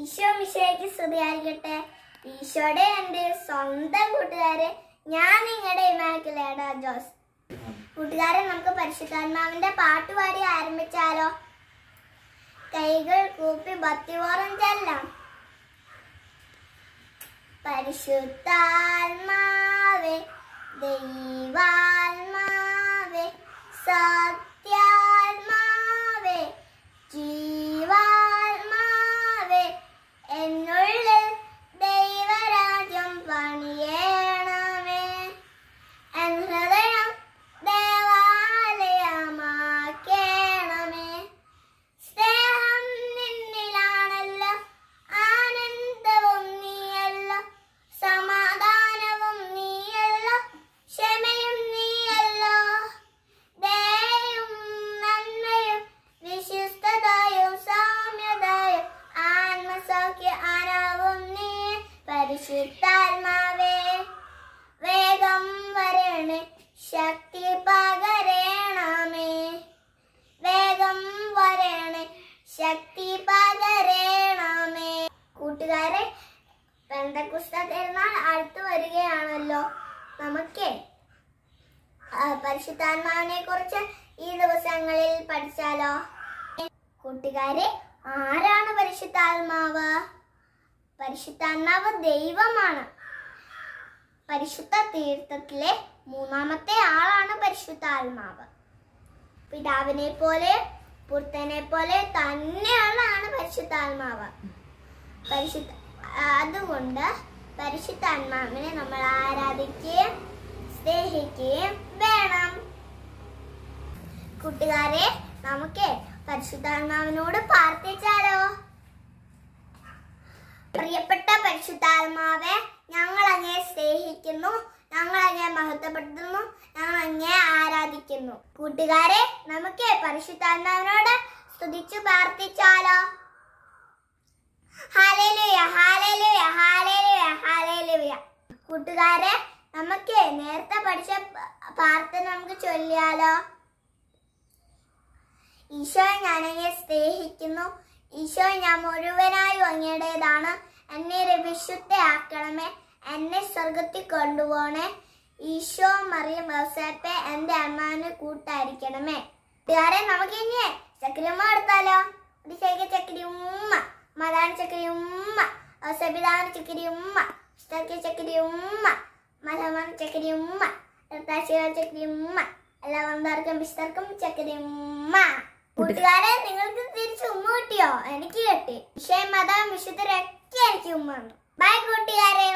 ഈശോ മിശയ്ക്ക് സ്തുതിയായിരിക്കട്ടെ ഈശോയുടെ എൻ്റെ സ്വന്തം കൂട്ടുകാരെ ഞാൻ നിങ്ങളുടെ ഇമാക്കുലേഡ ജോസ് കൂട്ടുകാരെ നമുക്ക് പരിശുദ്ധാത്മാവിന്റെ പാട്ട് പാടി ആരംഭിച്ചാലോ കൈകൾ കൂപ്പി ഭക്തിപൂർവം ചെല്ലാം പരിശുദ്ധാത്മാവേ ദൈവാത്മാവേ സത്യാത്മാവേ ജീവാത്മാവേ എന്നുള്ളിൽ ദൈവരാജ്യം പണിയണമേ എൻ ഹൃദയം ദേവാലയമാക്കണമേ സ്നേഹം നിന്നിലാണല്ലോ ആനന്ദവും നീയല്ലോ സമാധാനവും നീയല്ലോ ക്ഷമയും നീയല്ലോ ദയയും നന്മയും വിശിഷ്ടതയും സൗമ്യതയും ആത്മസൗഖ്യ അനവും നീ പരിശുദ്ധാത്മാവേ വേഗം വരണേ ശക്തി പകരണമേ വേഗം വരണേ ശക്തി പകരണമേ കൂട്ടുകാരെ പെന്തക്കുസ്ത തിരുനാൾ അടുത്തു വരികയാണല്ലോ നമുക്ക് പരിശുദ്ധാത്മാവിനെ കുറിച്ച് ഈ ദിവസങ്ങളിൽ പഠിച്ചാലോ കൂട്ടുകാരെ ആരാണ് പരിശുദ്ധാത്മാവ് പരിശുദ്ധാത്മാവ് ദൈവമാണ് പരിശുദ്ധ തീർത്ഥത്തിലെ മൂന്നാമത്തെ ആളാണ് പരിശുദ്ധാത്മാവ് പിതാവിനെ പോലെ പുത്രനെ പോലെ തന്നെയുള്ളതാണ് പരിശുദ്ധാത്മാവ് പരിശുദ്ധ അതുകൊണ്ട് പരിശുദ്ധാത്മാവിനെ നമ്മൾ ആരാധിക്കുകയും സ്നേഹിക്കുകയും വേണം കൂട്ടുകാരെ നമുക്ക് പരിശുദ്ധാത്മാവിനോട് പ്രാർത്ഥിച്ചാലോ പ്രിയപ്പെട്ട പരിശുദ്ധാത്മാവെ ഞങ്ങൾ അങ്ങേ സ്നേഹിക്കുന്നു ഞങ്ങൾ അങ്ങേ മഹത്വപ്പെടുത്തുന്നു ഞങ്ങൾ അങ്ങേ ആരാധിക്കുന്നു കൂട്ടുകാരെ നമുക്ക് പരിശുദ്ധാത്മാവിനോട് സ്തുതിച്ചു പ്രാർത്ഥിച്ചാലോ ഹാലേലുയ ഹാലേലുയ ഹാലേലുയ ഹാലേലുയ കൂട്ടുകാരെ നമുക്ക് നേരത്തെ പഠിച്ച പ- പ്രാർത്ഥന നമുക്ക് ചൊല്ലിയാലോ ഈശോ ഞാൻ അങ്ങയെ സ്നേഹിക്കുന്നു ഈശോ ഞാൻ മുഴുവനായും അങ്ങയുടേതാണ് എന്നെ ഒരു വിശുദ്ധയാക്കണമേ എന്നെ സ്വർഗത്തിൽ കൊണ്ടുപോകണേ ഈശോ മറിയം ഔസേപ്പെ എന്റെ അമ്മാന് കൂട്ടായിരിക്കണമേ കൂട്ടുകാരെ നമുക്ക് ഇനി ചക്രിയമ്മ എടുത്താലോ ഒരു ശരിക്കും ചക്കരി ഉമ്മ മതാണ് ചക്കരി ഉമ്മ ഔസപിതാവിന് ചക്കരി ഉമ്മ ഇഷ്ടക്ക് ചക്കരി ഉമ്മ മലമാണ് ചക്കരി ഉമ്മ രത്താശിവ ചക്കരി ഉമ്മ എല്ലാ വന്താർക്കും വിസ്തർക്കും ചക്കരി ഉമ്മ കൂട്ടുകാരെ നിങ്ങൾക്ക് തിരിച്ച് ഉമ്മ കിട്ടിയോ എനിക്ക് കിട്ടി വിഷയം മതം വിശുദ്ധരൊക്കെ എനിക്ക് ഉമ്മ തന്നു ബൈ കൂട്ടുകാരെ